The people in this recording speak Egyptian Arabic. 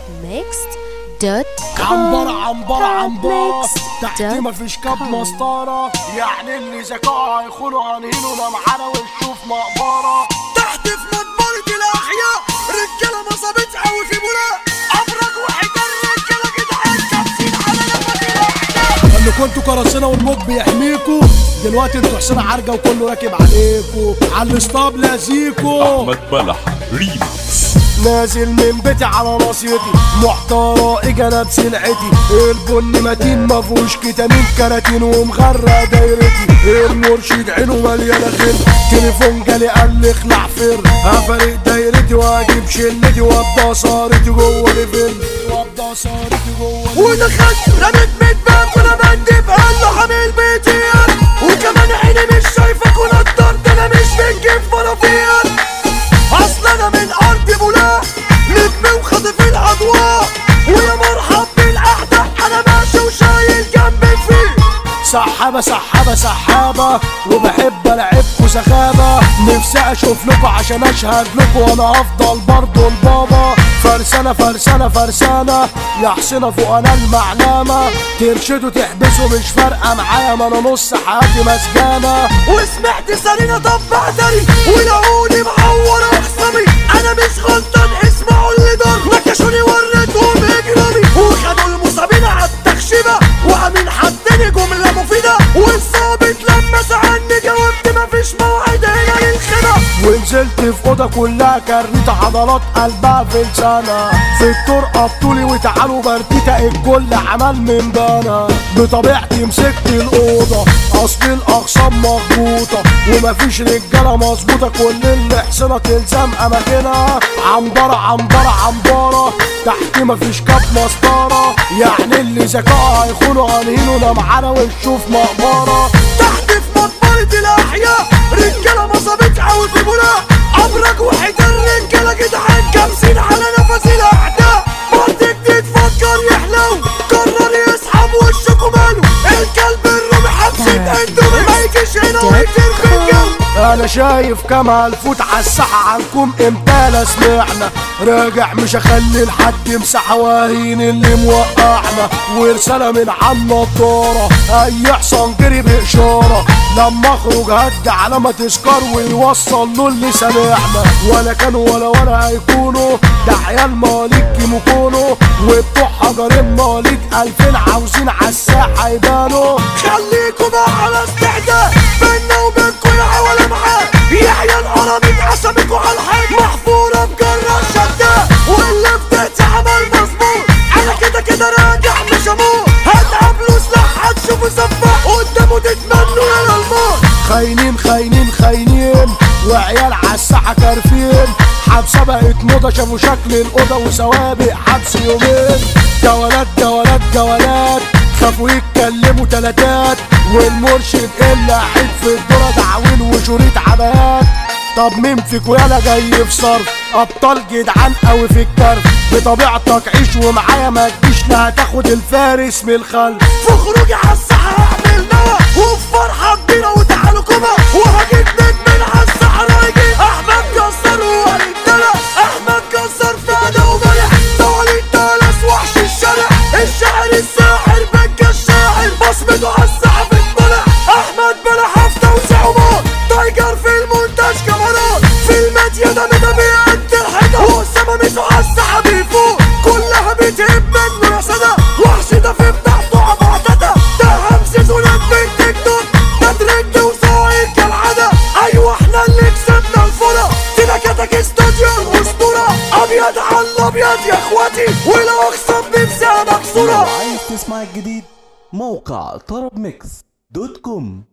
mixed.com عنبرة عنبرة عنبرة Mixed تحتي dot مفيش كاب com. مسطرة يعني اللي ذكاء هيخونوا هنهينوا ده معانا ونشوف مقبرة تحت في مقبرة الأحياء رجالة ما صابتش أوي في بولاق أبرج وحجر رجالة جدعان كابسين على نفس الأحياء اللي كنتوا كراسنا والموج بيحميكوا دلوقتي انتوا حسنا عرجة وكله راكب عليكوا على الاسطاب لازيكوا احمد بلح ريمكس نازل من بيتي على ناصيتي محتارة اجا انا بسلعتي البن متين مفهوش كتامين كراتين ومغرق دايرتي المرشد عينه مليانة خير تليفون جالي قال لي اخلع فر هفرق دايرتي واجيب شلتي وابدا صارتي جوه ليفل وابدا صارتي جوه ليفل. ودخلت رميت ميت باب وأنا بندب قال له حامل بيتي وكمان عيني مش شايفك ونضرت أنا مش من كيف فرافير أصل أنا من أرض بولاق نجم وخاطف الأضواء ويا مرحب بالأحداث أنا ماشي وشايل جنبي فيه سحابة سحابة سحابة وبحب العبكوا سخابة نفسي اشوف لكوا عشان اشهد لكوا وانا افضل برضو البابا فرسانة فرسانة فرسانة يا حسنا فوق انا المعلمة ترشدوا تحبسوا مش فارقة معايا ما انا نص حياتي مسجانة وسمعت سرينا طب بعتري ولقوني معور اخصامي انا مش غلطان اسمعوا اللي دار نكشوني وريتهم اجرامي وخدوا المصابين على التخشبه وامين حدني جمله مفيده والظابط لما سالني جاوبت مفيش موعد هنا للخدمه ونزلت في اوضه كلها كرنيت عضلات قلبها في لسانها في الطرقه بطولي وتعالوا برتيتا الكل عمل من بانا بطبيعتي مسكت الاوضه اصل الاقسام مخبوطه ومفيش رجاله مظبوطه كل اللي حصنها تلزم اماكنها عنبره عنبره عنبره تحت مفيش كاب مسطره يعني اللي ذكاء هيخونوا هنهينوا ده معانا ونشوف مقبره تحت في مقبرة الأحياء رجالة ما صابتش أوي في بولاق أبرج وحيدر رجالة جدعان كابسين على نفس الأعداء مرت جديد فكر يحلو قرر يسحب وشه ماله الكلب الرومي حبسة اندومي ما يجيش هنا ويطير في الجو انا شايف كما الفوت عالساحة عنكم امتى لا سمعنا راجع مش اخلي لحد مساحة واهين اللي موقعنا ورسالة من عم النضارة اي حصان جري باشارة لما اخرج هدي علامة تذكار ويوصل له اللي سامعنا ولا كانوا ولا ولا هيكونوا ده عيال مواليد كيموكونو وبتوع حجرين مواليد الفين عاوزين عالساحة يبانوا خليكوا بقى على استعداد بينا وبينكوا العوالم معاه يحيى القراميط عصبكوا على الحيط محفورة بجرة شداد واللي بدأت عمل مظبوط انا كده كده راجع مش هموت هتقابلوا سلاح هتشوفوا سفاح قدامه تتمنوا يا الموت خاينين خاينين خاينين وعيال عالساحة كارفين حبسة بقت موضة شافوا شكل الأوضة وسوابق حبس يومين جولات جولات جولات خافوا يتكلموا تلاتات والمرشد إلا عيد في الدرة دعوين وشريط عبايات طب مين فيكوا يالا جاي في صرف ابطال جدعان قوي في الكرف بطبيعتك عيش ومعايا ما تجيش لا هتاخد الفارس من الخلف في خروجي عالساحة هعمل نوى وفي فرحة كبيرة وتعالوا كما وهجيب نجم عالساحة يجي أحمد كسر ووليد دلع أحمد كسر فادة وملح مواليد دلس وحش الشارع الشاعر الساحر بكى الشاعر بصمته عالساحة بتطلع أحمد بلا حفظ توزيع وموت تايجر في المونتاج كاميرات في الميديا ده مدى بيقد الحيطة وأسامة ميزو عالساحة بيفوق كلها بتهب منه يا سادة وحش ده في بتاعته عبعتها ده همسة ولاد من تيك توك ده ترند وصاير كالعادة أيوة احنا اللي كسبنا الفرق تلاكتك استوديو الأسطورة أبيض على الأبيض يا إخواتي ولو أخصم بمساها مكسورة عايز تسمع الجديد موقع طرب ميكس دوت كوم